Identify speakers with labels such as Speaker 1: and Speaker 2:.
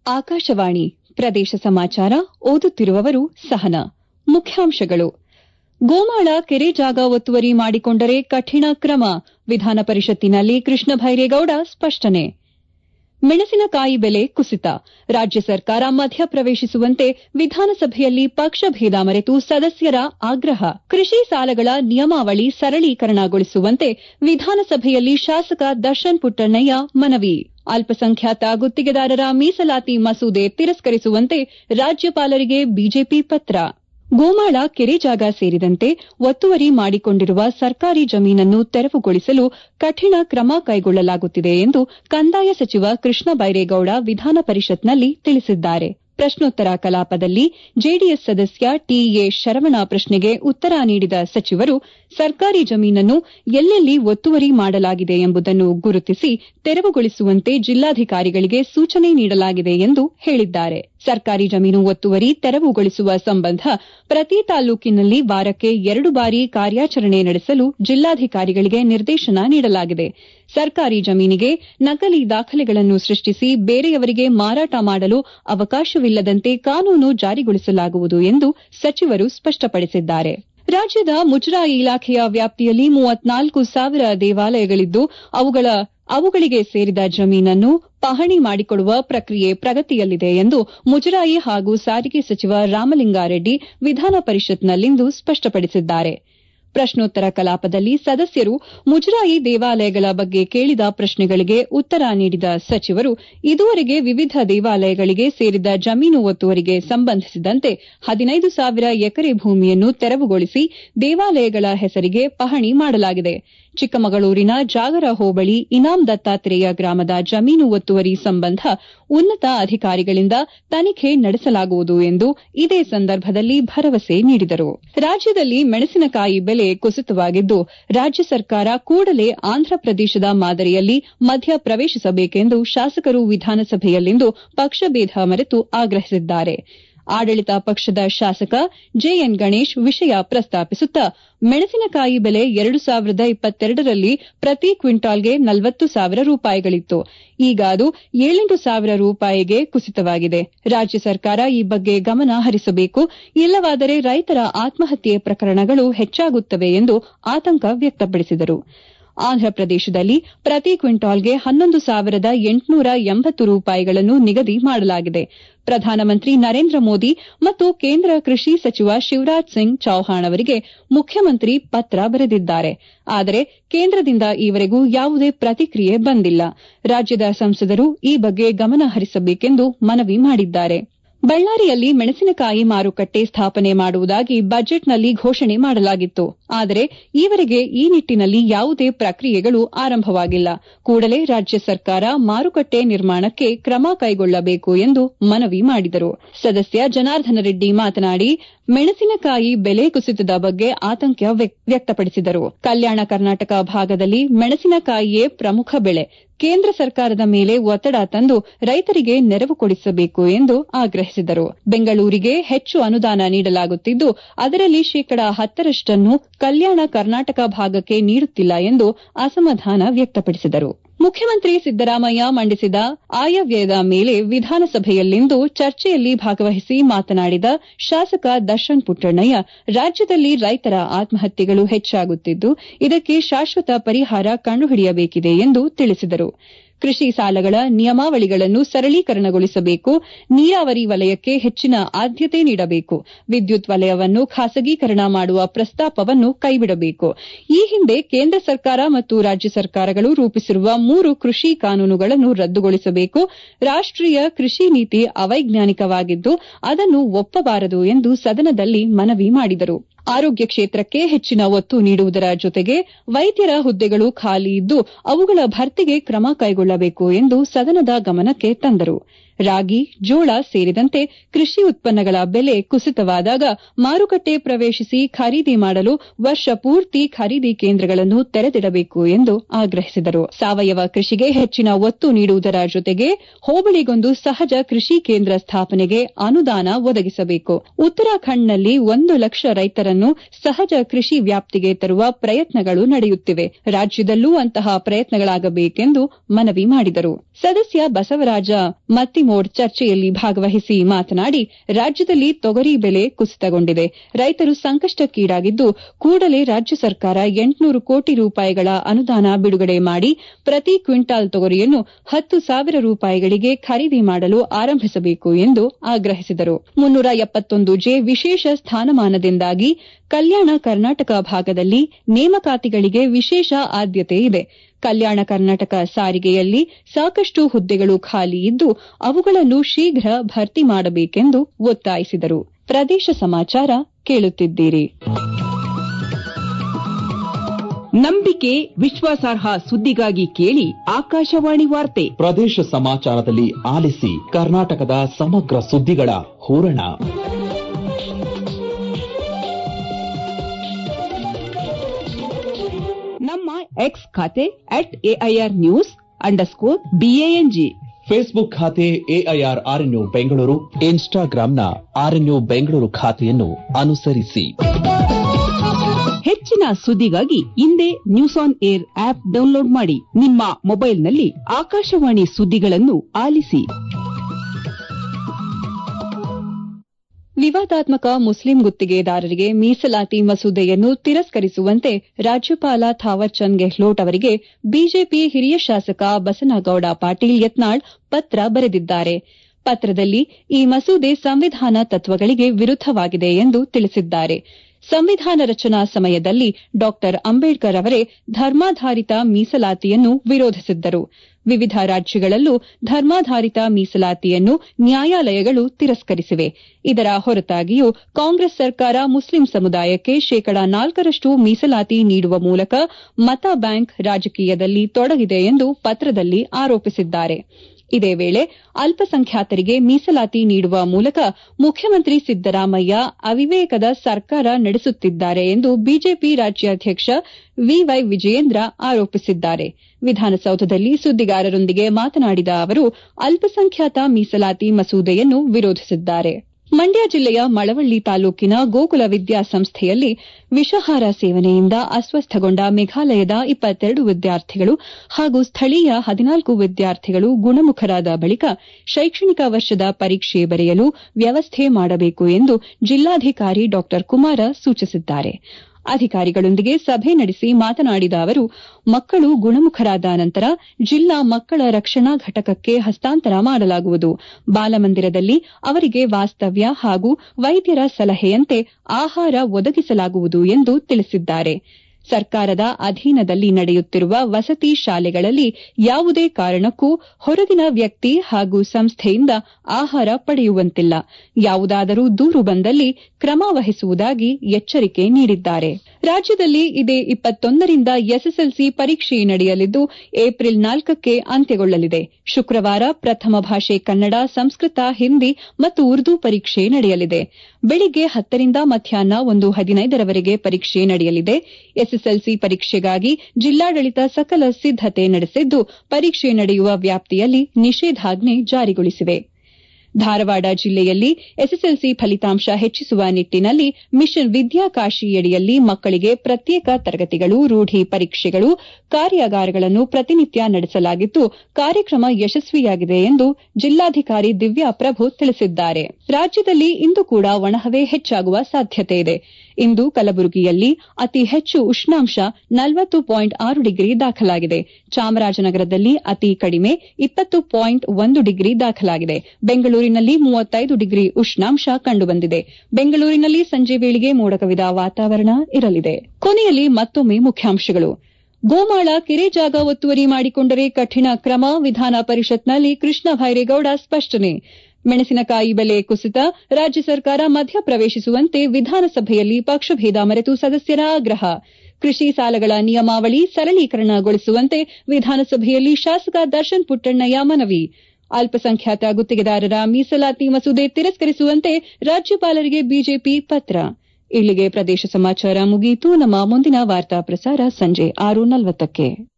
Speaker 1: ಆಕಾಶವಾಣಿ ಪ್ರದೇಶ ಸಮಾಚಾರ ಓದುತ್ತಿರುವವರು ಸಹನಾ ಮುಖ್ಯಾಂಶಗಳು ಗೋಮಾಳ ಕೆರೆ ಜಾಗ ಒತ್ತುವರಿ ಮಾಡಿಕೊಂಡರೆ ಕಠಿಣ ಕ್ರಮ ವಿಧಾನ ಪರಿಷತ್ತಿನಲ್ಲಿ ಕೃಷ್ಣ ಭೈರೇಗೌಡ ಸ್ಪಷ್ಟನೆ ಮೆಣಸಿನಕಾಯಿ ಬೆಲೆ ಕುಸಿತ ರಾಜ್ಯ ಸರ್ಕಾರ ಮಧ್ಯಪ್ರವೇಶಿಸುವಂತೆ ವಿಧಾನಸಭೆಯಲ್ಲಿ ಪಕ್ಷಭೇದ ಮರೆತು ಸದಸ್ಯರ ಆಗ್ರಹ ಕೃಷಿ ಸಾಲಗಳ ನಿಯಮಾವಳಿ ಸರಳೀಕರಣಗೊಳಿಸುವಂತೆ ವಿಧಾನಸಭೆಯಲ್ಲಿ ಶಾಸಕ ದರ್ಶನ್ ಪುಟ್ಟಣ್ಣಯ್ಯ ಮನವಿ ಅಲ್ಪಸಂಖ್ಯಾತ ಗುತ್ತಿಗೆದಾರರ ಮೀಸಲಾತಿ ಮಸೂದೆ ತಿರಸ್ಕರಿಸುವಂತೆ ರಾಜ್ಯಪಾಲರಿಗೆ ಬಿಜೆಪಿ ಪತ್ರ ಗೋಮಾಳ ಕೆರೆ ಜಾಗ ಸೇರಿದಂತೆ ಒತ್ತುವರಿ ಮಾಡಿಕೊಂಡಿರುವ ಸರ್ಕಾರಿ ಜಮೀನನ್ನು ತೆರವುಗೊಳಿಸಲು ಕಠಿಣ ಕ್ರಮ ಕೈಗೊಳ್ಳಲಾಗುತ್ತಿದೆ ಎಂದು ಕಂದಾಯ ಸಚಿವ ಕೃಷ್ಣ ಬೈರೇಗೌಡ ವಿಧಾನ ಪರಿಷತ್ನಲ್ಲಿ ತಿಳಿಸಿದ್ದಾರೆ ಪ್ರಶ್ನೋತ್ತರ ಕಲಾಪದಲ್ಲಿ ಜೆಡಿಎಸ್ ಸದಸ್ಯ ಟಿಎ ಶರವಣ ಪ್ರಶ್ನೆಗೆ ಉತ್ತರ ನೀಡಿದ ಸಚಿವರು ಸರ್ಕಾರಿ ಜಮೀನನ್ನು ಎಲ್ಲೆಲ್ಲಿ ಒತ್ತುವರಿ ಮಾಡಲಾಗಿದೆ ಎಂಬುದನ್ನು ಗುರುತಿಸಿ ತೆರವುಗೊಳಿಸುವಂತೆ ಜಿಲ್ಲಾಧಿಕಾರಿಗಳಿಗೆ ಸೂಚನೆ ನೀಡಲಾಗಿದೆ ಎಂದು ಹೇಳಿದ್ದಾರೆ ಸರ್ಕಾರಿ ಜಮೀನು ಒತ್ತುವರಿ ತೆರವುಗೊಳಿಸುವ ಸಂಬಂಧ ಪ್ರತಿ ತಾಲೂಕಿನಲ್ಲಿ ವಾರಕ್ಕೆ ಎರಡು ಬಾರಿ ಕಾರ್ಯಾಚರಣೆ ನಡೆಸಲು ಜಿಲ್ಲಾಧಿಕಾರಿಗಳಿಗೆ ನಿರ್ದೇಶನ ನೀಡಲಾಗಿದೆ ಸರ್ಕಾರಿ ಜಮೀನಿಗೆ ನಕಲಿ ದಾಖಲೆಗಳನ್ನು ಸೃಷ್ಟಿಸಿ ಬೇರೆಯವರಿಗೆ ಮಾರಾಟ ಮಾಡಲು ಅವಕಾಶವಿಲ್ಲದಂತೆ ಕಾನೂನು ಜಾರಿಗೊಳಿಸಲಾಗುವುದು ಎಂದು ಸಚಿವರು ಸ್ಪಷ್ಟಪಡಿಸಿದ್ದಾರೆ ರಾಜ್ಯದ ಮುಜರಾಯಿ ಇಲಾಖೆಯ ವ್ಯಾಪ್ತಿಯಲ್ಲಿ ಮೂವತ್ನಾಲ್ಕು ಸಾವಿರ ದೇವಾಲಯಗಳಿದ್ದು ಅವುಗಳಿಗೆ ಸೇರಿದ ಜಮೀನನ್ನು ಪಹಣಿ ಮಾಡಿಕೊಡುವ ಪ್ರಕ್ರಿಯೆ ಪ್ರಗತಿಯಲ್ಲಿದೆ ಎಂದು ಮುಜರಾಯಿ ಹಾಗೂ ಸಾರಿಗೆ ಸಚಿವ ರಾಮಲಿಂಗಾರೆಡ್ಡಿ ವಿಧಾನ ಪರಿಷತ್ನಲ್ಲಿಂದು ಸ್ಪಷ್ಟಪಡಿಸಿದ್ದಾರೆ ಪ್ರಶ್ನೋತ್ತರ ಕಲಾಪದಲ್ಲಿ ಸದಸ್ಯರು ಮುಜರಾಯಿ ದೇವಾಲಯಗಳ ಬಗ್ಗೆ ಕೇಳಿದ ಪ್ರಶ್ನೆಗಳಿಗೆ ಉತ್ತರ ನೀಡಿದ ಸಚಿವರು ಇದುವರೆಗೆ ವಿವಿಧ ದೇವಾಲಯಗಳಿಗೆ ಸೇರಿದ ಜಮೀನು ಒತ್ತುವರಿಗೆ ಸಂಬಂಧಿಸಿದಂತೆ ಹದಿನೈದು ಸಾವಿರ ಎಕರೆ ಭೂಮಿಯನ್ನು ತೆರವುಗೊಳಿಸಿ ದೇವಾಲಯಗಳ ಹೆಸರಿಗೆ ಪಹಣಿ ಮಾಡಲಾಗಿದೆ ಚಿಕ್ಕಮಗಳೂರಿನ ಜಾಗರ ಹೋಬಳಿ ಇನಾಂ ದತ್ತಾತ್ರೇಯ ಗ್ರಾಮದ ಜಮೀನು ಒತ್ತುವರಿ ಸಂಬಂಧ ಉನ್ನತ ಅಧಿಕಾರಿಗಳಿಂದ ತನಿಖೆ ನಡೆಸಲಾಗುವುದು ಎಂದು ಇದೇ ಸಂದರ್ಭದಲ್ಲಿ ಭರವಸೆ ನೀಡಿದರು ರಾಜ್ಯದಲ್ಲಿ ಮೆಣಸಿನಕಾಯಿ ಬೆಲೆ ಕುಸಿತವಾಗಿದ್ದು ರಾಜ್ಯ ಸರ್ಕಾರ ಕೂಡಲೇ ಆಂಧ್ರಪ್ರದೇಶದ ಮಾದರಿಯಲ್ಲಿ ಮಧ್ಯ ಪ್ರವೇಶಿಸಬೇಕೆಂದು ಶಾಸಕರು ವಿಧಾನಸಭೆಯಲ್ಲಿಂದು ಪಕ್ಷಭೇದ ಮರೆತು ಆಗ್ರಹಿಸಿದ್ದಾರೆ ಆಡಳಿತ ಪಕ್ಷದ ಶಾಸಕ ಜೆಎನ್ ಗಣೇಶ್ ವಿಷಯ ಪ್ರಸ್ತಾಪಿಸುತ್ತಾ ಮೆಣಸಿನಕಾಯಿ ಬೆಲೆ ಎರಡು ಸಾವಿರದ ಇಪ್ಪತ್ತೆರಡರಲ್ಲಿ ಪ್ರತಿ ಕ್ವಿಂಟಾಲ್ಗೆ ನಲವತ್ತು ಸಾವಿರ ರೂಪಾಯಿಗಳಿತ್ತು ಈಗ ಅದು ಏಳೆಂಟು ಸಾವಿರ ರೂಪಾಯಿಗೆ ಕುಸಿತವಾಗಿದೆ ರಾಜ್ಯ ಸರ್ಕಾರ ಈ ಬಗ್ಗೆ ಗಮನ ಹರಿಸಬೇಕು ಇಲ್ಲವಾದರೆ ರೈತರ ಆತ್ಮಹತ್ಯೆ ಪ್ರಕರಣಗಳು ಹೆಚ್ಚಾಗುತ್ತವೆ ಎಂದು ಆತಂಕ ವ್ಯಕ್ತಪಡಿಸಿದರು ಆಂಧ್ರಪ್ರದೇಶದಲ್ಲಿ ಪ್ರತಿ ಕ್ವಿಂಟಾಲ್ಗೆ ಹನ್ನೊಂದು ಸಾವಿರದ ಎಂಟುನೂರ ಎಂಬತ್ತು ರೂಪಾಯಿಗಳನ್ನು ನಿಗದಿ ಮಾಡಲಾಗಿದೆ ಪ್ರಧಾನಮಂತ್ರಿ ನರೇಂದ್ರ ಮೋದಿ ಮತ್ತು ಕೇಂದ್ರ ಕೃಷಿ ಸಚಿವ ಶಿವರಾಜ್ ಸಿಂಗ್ ಚೌಹಾಣ್ ಅವರಿಗೆ ಮುಖ್ಯಮಂತ್ರಿ ಪತ್ರ ಬರೆದಿದ್ದಾರೆ ಆದರೆ ಕೇಂದ್ರದಿಂದ ಈವರೆಗೂ ಯಾವುದೇ ಪ್ರತಿಕ್ರಿಯೆ ಬಂದಿಲ್ಲ ರಾಜ್ಯದ ಸಂಸದರು ಈ ಬಗ್ಗೆ ಗಮನ ಹರಿಸಬೇಕೆಂದು ಮನವಿ ಮಾಡಿದ್ದಾರೆ ಬಳ್ಳಾರಿಯಲ್ಲಿ ಮೆಣಸಿನಕಾಯಿ ಮಾರುಕಟ್ಟೆ ಸ್ಥಾಪನೆ ಮಾಡುವುದಾಗಿ ಬಜೆಟ್ನಲ್ಲಿ ಘೋಷಣೆ ಮಾಡಲಾಗಿತ್ತು ಆದರೆ ಈವರೆಗೆ ಈ ನಿಟ್ಟಿನಲ್ಲಿ ಯಾವುದೇ ಪ್ರಕ್ರಿಯೆಗಳು ಆರಂಭವಾಗಿಲ್ಲ ಕೂಡಲೇ ರಾಜ್ಯ ಸರ್ಕಾರ ಮಾರುಕಟ್ಟೆ ನಿರ್ಮಾಣಕ್ಕೆ ಕ್ರಮ ಕೈಗೊಳ್ಳಬೇಕು ಎಂದು ಮನವಿ ಮಾಡಿದರು ಸದಸ್ಯ ಜನಾರ್ದನ ರೆಡ್ಡಿ ಮಾತನಾಡಿ ಮೆಣಸಿನಕಾಯಿ ಬೆಲೆ ಕುಸಿತದ ಬಗ್ಗೆ ಆತಂಕ ವ್ಯಕ್ತಪಡಿಸಿದರು ಕಲ್ಯಾಣ ಕರ್ನಾಟಕ ಭಾಗದಲ್ಲಿ ಮೆಣಸಿನಕಾಯಿಯೇ ಪ್ರಮುಖ ಬೆಳೆ ಕೇಂದ್ರ ಸರ್ಕಾರದ ಮೇಲೆ ಒತ್ತಡ ತಂದು ರೈತರಿಗೆ ನೆರವು ಕೊಡಿಸಬೇಕು ಎಂದು ಆಗ್ರಹಿಸಿದರು ಬೆಂಗಳೂರಿಗೆ ಹೆಚ್ಚು ಅನುದಾನ ನೀಡಲಾಗುತ್ತಿದ್ದು ಅದರಲ್ಲಿ ಶೇಕಡಾ ಹತ್ತರಷ್ಟನ್ನು ಕಲ್ಯಾಣ ಕರ್ನಾಟಕ ಭಾಗಕ್ಕೆ ನೀಡುತ್ತಿಲ್ಲ ಎಂದು ಅಸಮಾಧಾನ ವ್ಯಕ್ತಪಡಿಸಿದರು ಮುಖ್ಯಮಂತ್ರಿ ಸಿದ್ದರಾಮಯ್ಯ ಮಂಡಿಸಿದ ಆಯವ್ಯಯದ ಮೇಲೆ ವಿಧಾನಸಭೆಯಲ್ಲಿಂದು ಚರ್ಚೆಯಲ್ಲಿ ಭಾಗವಹಿಸಿ ಮಾತನಾಡಿದ ಶಾಸಕ ದರ್ಶನ್ ಪುಟ್ಟಣ್ಣಯ್ಯ ರಾಜ್ಯದಲ್ಲಿ ರೈತರ ಆತ್ಮಹತ್ಯೆಗಳು ಹೆಚ್ಚಾಗುತ್ತಿದ್ದು ಇದಕ್ಕೆ ಶಾಶ್ವತ ಪರಿಹಾರ ಕಂಡುಹಿಡಿಯಬೇಕಿದೆ ಎಂದು ತಿಳಿಸಿದರು ಕೃಷಿ ಸಾಲಗಳ ನಿಯಮಾವಳಿಗಳನ್ನು ಸರಳೀಕರಣಗೊಳಿಸಬೇಕು ನೀರಾವರಿ ವಲಯಕ್ಕೆ ಹೆಚ್ಚಿನ ಆದ್ಯತೆ ನೀಡಬೇಕು ವಿದ್ಯುತ್ ವಲಯವನ್ನು ಖಾಸಗೀಕರಣ ಮಾಡುವ ಪ್ರಸ್ತಾಪವನ್ನು ಕೈಬಿಡಬೇಕು ಈ ಹಿಂದೆ ಕೇಂದ್ರ ಸರ್ಕಾರ ಮತ್ತು ರಾಜ್ಯ ಸರ್ಕಾರಗಳು ರೂಪಿಸಿರುವ ಮೂರು ಕೃಷಿ ಕಾನೂನುಗಳನ್ನು ರದ್ದುಗೊಳಿಸಬೇಕು ರಾಷ್ಟೀಯ ಕೃಷಿ ನೀತಿ ಅವೈಜ್ಞಾನಿಕವಾಗಿದ್ದು ಅದನ್ನು ಒಪ್ಪಬಾರದು ಎಂದು ಸದನದಲ್ಲಿ ಮನವಿ ಮಾಡಿದರು ಆರೋಗ್ಯ ಕ್ಷೇತ್ರಕ್ಕೆ ಹೆಚ್ಚಿನ ಒತ್ತು ನೀಡುವುದರ ಜೊತೆಗೆ ವೈದ್ಯರ ಹುದ್ದೆಗಳು ಖಾಲಿ ಇದ್ದು ಅವುಗಳ ಭರ್ತಿಗೆ ಕ್ರಮ ಕೈಗೊಳ್ಳಬೇಕು ಎಂದು ಸದನದ ಗಮನಕ್ಕೆ ತಂದರು ರಾಗಿ ಜೋಳ ಸೇರಿದಂತೆ ಕೃಷಿ ಉತ್ಪನ್ನಗಳ ಬೆಲೆ ಕುಸಿತವಾದಾಗ ಮಾರುಕಟ್ಟೆ ಪ್ರವೇಶಿಸಿ ಖರೀದಿ ಮಾಡಲು ವರ್ಷ ಪೂರ್ತಿ ಖರೀದಿ ಕೇಂದ್ರಗಳನ್ನು ತೆರೆದಿಡಬೇಕು ಎಂದು ಆಗ್ರಹಿಸಿದರು ಸಾವಯವ ಕೃಷಿಗೆ ಹೆಚ್ಚಿನ ಒತ್ತು ನೀಡುವುದರ ಜೊತೆಗೆ ಹೋಬಳಿಗೊಂದು ಸಹಜ ಕೃಷಿ ಕೇಂದ್ರ ಸ್ಥಾಪನೆಗೆ ಅನುದಾನ ಒದಗಿಸಬೇಕು ಉತ್ತರಾಖಂಡ್ನಲ್ಲಿ ಒಂದು ಲಕ್ಷ ರೈತರನ್ನು ಸಹಜ ಕೃಷಿ ವ್ಯಾಪ್ತಿಗೆ ತರುವ ಪ್ರಯತ್ನಗಳು ನಡೆಯುತ್ತಿವೆ ರಾಜ್ಯದಲ್ಲೂ ಅಂತಹ ಪ್ರಯತ್ನಗಳಾಗಬೇಕೆಂದು ಮನವಿ ಮಾಡಿದರು ಸದಸ್ಯ ಬಸವರಾಜ ಮತ್ತಿಮೂರು ಮೋಡ್ ಚರ್ಚೆಯಲ್ಲಿ ಭಾಗವಹಿಸಿ ಮಾತನಾಡಿ ರಾಜ್ಯದಲ್ಲಿ ತೊಗರಿ ಬೆಲೆ ಕುಸಿತಗೊಂಡಿದೆ ರೈತರು ಸಂಕಷ್ಟಕ್ಕೀಡಾಗಿದ್ದು ಕೂಡಲೇ ರಾಜ್ಯ ಸರ್ಕಾರ ಎಂಟುನೂರು ಕೋಟಿ ರೂಪಾಯಿಗಳ ಅನುದಾನ ಬಿಡುಗಡೆ ಮಾಡಿ ಪ್ರತಿ ಕ್ವಿಂಟಾಲ್ ತೊಗರಿಯನ್ನು ಹತ್ತು ಸಾವಿರ ರೂಪಾಯಿಗಳಿಗೆ ಖರೀದಿ ಮಾಡಲು ಆರಂಭಿಸಬೇಕು ಎಂದು ಆಗ್ರಹಿಸಿದರು ಮುನ್ನೂರ ಎಪ್ಪತ್ತೊಂದು ಜೆ ವಿಶೇಷ ಸ್ಥಾನಮಾನದಿಂದಾಗಿ ಕಲ್ಯಾಣ ಕರ್ನಾಟಕ ಭಾಗದಲ್ಲಿ ನೇಮಕಾತಿಗಳಿಗೆ ವಿಶೇಷ ಆದ್ಯತೆ ಇದೆ ಕಲ್ಯಾಣ ಕರ್ನಾಟಕ ಸಾರಿಗೆಯಲ್ಲಿ ಸಾಕಷ್ಟು ಹುದ್ದೆಗಳು ಖಾಲಿ ಇದ್ದು ಅವುಗಳನ್ನು ಶೀಘ್ರ ಭರ್ತಿ ಮಾಡಬೇಕೆಂದು ಒತ್ತಾಯಿಸಿದರು ಪ್ರದೇಶ ಸಮಾಚಾರ ಕೇಳುತ್ತಿದ್ದೀರಿ
Speaker 2: ನಂಬಿಕೆ ವಿಶ್ವಾಸಾರ್ಹ ಸುದ್ದಿಗಾಗಿ ಕೇಳಿ ಆಕಾಶವಾಣಿ ವಾರ್ತೆ
Speaker 3: ಪ್ರದೇಶ ಸಮಾಚಾರದಲ್ಲಿ ಆಲಿಸಿ ಕರ್ನಾಟಕದ ಸಮಗ್ರ ಸುದ್ದಿಗಳ ಹೂರಣ
Speaker 2: ನಮ್ಮ ಎಕ್ಸ್ ಖಾತೆ at AIR news underscore BANG
Speaker 3: Facebook ಖಾತೆ ಎಐಆರ್ ಆರ್ಎನ್ಯು ಬೆಂಗಳೂರು ಇನ್ಸ್ಟಾಗ್ರಾಂನ ಆರ್ಎನ್ಯು ಬೆಂಗಳೂರು ಖಾತೆಯನ್ನು ಅನುಸರಿಸಿ
Speaker 2: ಹೆಚ್ಚಿನ ಸುದ್ದಿಗಾಗಿ ಹಿಂದೆ news on air app download ಮಾಡಿ ನಿಮ್ಮ ಮೊಬೈಲ್ನಲ್ಲಿ ಆಕಾಶವಾಣಿ ಸುದ್ದಿಗಳನ್ನು ಆಲಿಸಿ
Speaker 1: ವಿವಾದಾತ್ಮಕ ಮುಸ್ಲಿಂ ಗುತ್ತಿಗೆದಾರರಿಗೆ ಮೀಸಲಾತಿ ಮಸೂದೆಯನ್ನು ತಿರಸ್ಕರಿಸುವಂತೆ ರಾಜ್ಯಪಾಲ ಥಾವರ್ ಚಂದ್ ಗೆಹ್ಲೋಟ್ ಅವರಿಗೆ ಬಿಜೆಪಿ ಹಿರಿಯ ಶಾಸಕ ಬಸನಗೌಡ ಪಾಟೀಲ್ ಯತ್ನಾಳ್ ಪತ್ರ ಬರೆದಿದ್ದಾರೆ ಪತ್ರದಲ್ಲಿ ಈ ಮಸೂದೆ ಸಂವಿಧಾನ ತತ್ವಗಳಿಗೆ ವಿರುದ್ದವಾಗಿದೆ ಎಂದು ತಿಳಿಸಿದ್ದಾರೆ ಸಂವಿಧಾನ ರಚನಾ ಸಮಯದಲ್ಲಿ ಡಾ ಅಂಬೇಡ್ಕರ್ ಅವರೇ ಧರ್ಮಾಧಾರಿತ ಮೀಸಲಾತಿಯನ್ನು ವಿರೋಧಿಸಿದ್ದರು ವಿವಿಧ ರಾಜ್ಯಗಳಲ್ಲೂ ಧರ್ಮಾಧಾರಿತ ಮೀಸಲಾತಿಯನ್ನು ನ್ಯಾಯಾಲಯಗಳು ತಿರಸ್ಕರಿಸಿವೆ ಇದರ ಹೊರತಾಗಿಯೂ ಕಾಂಗ್ರೆಸ್ ಸರ್ಕಾರ ಮುಸ್ಲಿಂ ಸಮುದಾಯಕ್ಕೆ ಶೇಕಡಾ ನಾಲ್ಕರಷ್ಟು ಮೀಸಲಾತಿ ನೀಡುವ ಮೂಲಕ ಮತ ಬ್ಯಾಂಕ್ ರಾಜಕೀಯದಲ್ಲಿ ತೊಡಗಿದೆ ಎಂದು ಪತ್ರದಲ್ಲಿ ಆರೋಪಿಸಿದ್ದಾರೆ ಇದೇ ವೇಳೆ ಅಲ್ಪಸಂಖ್ಯಾತರಿಗೆ ಮೀಸಲಾತಿ ನೀಡುವ ಮೂಲಕ ಮುಖ್ಯಮಂತ್ರಿ ಸಿದ್ದರಾಮಯ್ಯ ಅವಿವೇಕದ ಸರ್ಕಾರ ನಡೆಸುತ್ತಿದ್ದಾರೆ ಎಂದು ಬಿಜೆಪಿ ರಾಜ್ಯಾಧ್ಯಕ್ಷ ವಿವೈ ವಿಜಯೇಂದ್ರ ಆರೋಪಿಸಿದ್ದಾರೆ ವಿಧಾನಸೌಧದಲ್ಲಿ ಸುದ್ದಿಗಾರರೊಂದಿಗೆ ಮಾತನಾಡಿದ ಅವರು ಅಲ್ಪಸಂಖ್ಯಾತ ಮೀಸಲಾತಿ ಮಸೂದೆಯನ್ನು ವಿರೋಧಿಸಿದ್ದಾರೆ ಮಂಡ್ಯ ಜಿಲ್ಲೆಯ ಮಳವಳ್ಳಿ ತಾಲೂಕಿನ ಗೋಕುಲ ವಿದ್ಯಾಸಂಸ್ಥೆಯಲ್ಲಿ ವಿಷಾಹಾರ ಸೇವನೆಯಿಂದ ಅಸ್ವಸ್ಥಗೊಂಡ ಮೇಘಾಲಯದ ಇಪ್ಪತ್ತೆರಡು ವಿದ್ಯಾರ್ಥಿಗಳು ಹಾಗೂ ಸ್ಥಳೀಯ ಹದಿನಾಲ್ಕು ವಿದ್ಯಾರ್ಥಿಗಳು ಗುಣಮುಖರಾದ ಬಳಿಕ ಶೈಕ್ಷಣಿಕ ವರ್ಷದ ಪರೀಕ್ಷೆ ಬರೆಯಲು ವ್ಯವಸ್ಥೆ ಮಾಡಬೇಕು ಎಂದು ಜಿಲ್ಲಾಧಿಕಾರಿ ಡಾ ಕುಮಾರ ಸೂಚಿಸಿದ್ದಾರೆ ಅಧಿಕಾರಿಗಳೊಂದಿಗೆ ಸಭೆ ನಡೆಸಿ ಮಾತನಾಡಿದ ಅವರು ಮಕ್ಕಳು ಗುಣಮುಖರಾದ ನಂತರ ಜಿಲ್ಲಾ ಮಕ್ಕಳ ರಕ್ಷಣಾ ಘಟಕಕ್ಕೆ ಹಸ್ತಾಂತರ ಮಾಡಲಾಗುವುದು ಬಾಲಮಂದಿರದಲ್ಲಿ ಅವರಿಗೆ ವಾಸ್ತವ್ಯ ಹಾಗೂ ವೈದ್ಯರ ಸಲಹೆಯಂತೆ ಆಹಾರ ಒದಗಿಸಲಾಗುವುದು ಎಂದು ತಿಳಿಸಿದ್ದಾರೆ ಸರ್ಕಾರದ ಅಧೀನದಲ್ಲಿ ನಡೆಯುತ್ತಿರುವ ವಸತಿ ಶಾಲೆಗಳಲ್ಲಿ ಯಾವುದೇ ಕಾರಣಕ್ಕೂ ಹೊರಗಿನ ವ್ಯಕ್ತಿ ಹಾಗೂ ಸಂಸ್ಥೆಯಿಂದ ಆಹಾರ ಪಡೆಯುವಂತಿಲ್ಲ ಯಾವುದಾದರೂ ದೂರು ಬಂದಲ್ಲಿ ಕ್ರಮ ವಹಿಸುವುದಾಗಿ ಎಚ್ಚರಿಕೆ ನೀಡಿದ್ದಾರೆ ರಾಜ್ಯದಲ್ಲಿ ಇದೇ ಇಪ್ಪತ್ತೊಂದರಿಂದ ಎಸ್ಎಸ್ಎಲ್ಸಿ ಪರೀಕ್ಷೆ ನಡೆಯಲಿದ್ದು ಏಪ್ರಿಲ್ ನಾಲ್ಕಕ್ಕೆ ಅಂತ್ಯಗೊಳ್ಳಲಿದೆ ಶುಕ್ರವಾರ ಪ್ರಥಮ ಭಾಷೆ ಕನ್ನಡ ಸಂಸ್ಕೃತ ಹಿಂದಿ ಮತ್ತು ಉರ್ದು ಪರೀಕ್ಷೆ ನಡೆಯಲಿದೆ ಬೆಳಿಗ್ಗೆ ಹತ್ತರಿಂದ ಮಧ್ಯಾಹ್ನ ಒಂದು ಹದಿನೈದರವರೆಗೆ ಪರೀಕ್ಷೆ ನಡೆಯಲಿದೆ ಎಸ್ಎಸ್ಎಲ್ಸಿ ಪರೀಕ್ಷೆಗಾಗಿ ಜಿಲ್ಲಾಡಳಿತ ಸಕಲ ಸಿದ್ದತೆ ನಡೆಸಿದ್ದು ಪರೀಕ್ಷೆ ನಡೆಯುವ ವ್ಯಾಪ್ತಿಯಲ್ಲಿ ನಿಷೇಧಾಜ್ಞೆ ಜಾರಿಗೊಳಿಸಿವೆ ಧಾರವಾಡ ಜಿಲ್ಲೆಯಲ್ಲಿ ಎಸ್ಎಸ್ಎಲ್ಸಿ ಫಲಿತಾಂಶ ಹೆಚ್ಚಿಸುವ ನಿಟ್ಟಿನಲ್ಲಿ ಮಿಷನ್ ವಿದ್ಯಾಕಾಶಿಯಡಿಯಲ್ಲಿ ಮಕ್ಕಳಿಗೆ ಪ್ರತ್ಯೇಕ ತರಗತಿಗಳು ರೂಢಿ ಪರೀಕ್ಷೆಗಳು ಕಾರ್ಯಾಗಾರಗಳನ್ನು ಪ್ರತಿನಿತ್ಯ ನಡೆಸಲಾಗಿದ್ದು ಕಾರ್ಯಕ್ರಮ ಯಶಸ್ವಿಯಾಗಿದೆ ಎಂದು ಜಿಲ್ಲಾಧಿಕಾರಿ ದಿವ್ಯಾ ಪ್ರಭು ತಿಳಿಸಿದ್ದಾರೆ ರಾಜ್ಯದಲ್ಲಿ ಇಂದು ಕೂಡ ಒಣಹವೆ ಹೆಚ್ಚಾಗುವ ಸಾಧ್ಯತೆ ಇದೆ ಇಂದು ಕಲಬುರಗಿಯಲ್ಲಿ ಅತಿ ಹೆಚ್ಚು ಉಷ್ಣಾಂಶ ನಲವತ್ತು ಪಾಯಿಂಟ್ ಆರು ಡಿಗ್ರಿ ದಾಖಲಾಗಿದೆ ಚಾಮರಾಜನಗರದಲ್ಲಿ ಅತಿ ಕಡಿಮೆ ಇಪ್ಪತ್ತು ಪಾಯಿಂಟ್ ಒಂದು ಡಿಗ್ರಿ ದಾಖಲಾಗಿದೆ ಬೆಂಗಳೂರಿನಲ್ಲಿ ಮೂವತ್ತೈದು ಡಿಗ್ರಿ ಉಷ್ಣಾಂಶ ಕಂಡುಬಂದಿದೆ ಬೆಂಗಳೂರಿನಲ್ಲಿ ಸಂಜೆ ವೇಳೆಗೆ ಮೋಡ ಕವಿದ ವಾತಾವರಣ ಇರಲಿದೆ ಕೊನೆಯಲ್ಲಿ ಮತ್ತೊಮ್ಮೆ ಮುಖ್ಯಾಂಶಗಳು ಗೋಮಾಳ ಕೆರೆ ಜಾಗ ಒತ್ತುವರಿ ಮಾಡಿಕೊಂಡರೆ ಕಠಿಣ ಕ್ರಮ ವಿಧಾನ ಪರಿಷತ್ನಲ್ಲಿ ಕೃಷ್ಣ ಭೈರೇಗೌಡ ಸ್ಪಷ್ಟನೆ ಮೆಣಸಿನಕಾಯಿ ಬೆಲೆ ಕುಸಿತ ರಾಜ್ಯ ಸರ್ಕಾರ ಮಧ್ಯಪ್ರವೇಶಿಸುವಂತೆ ವಿಧಾನಸಭೆಯಲ್ಲಿ ಪಕ್ಷಭೇದ ಮರೆತು ಸದಸ್ಯರ ಆಗ್ರಹ ಕೃಷಿ ಸಾಲಗಳ ನಿಯಮಾವಳಿ ಸರಳೀಕರಣಗೊಳಿಸುವಂತೆ ವಿಧಾನಸಭೆಯಲ್ಲಿ ಶಾಸಕ ದರ್ಶನ್ ಪುಟ್ಟಣ್ಣಯ್ಯ ಮನವಿ ಅಲ್ಪಸಂಖ್ಯಾತ ಗುತ್ತಿಗೆದಾರರ ಮೀಸಲಾತಿ ಮಸೂದೆ ತಿರಸ್ಕರಿಸುವಂತೆ ರಾಜ್ಯಪಾಲರಿಗೆ ಬಿಜೆಪಿ ಪತ್ರ ಇಲ್ಲಿಗೆ ಪ್ರದೇಶ ಸಮಾಚಾರ ಮುಗಿಯಿತು ನಮ್ಮ ಮುಂದಿನ ವಾರ್ತಾ ಪ್ರಸಾರ ಸಂಜೆ ಆರು ನಲವತ್ತಕ್ಕೆ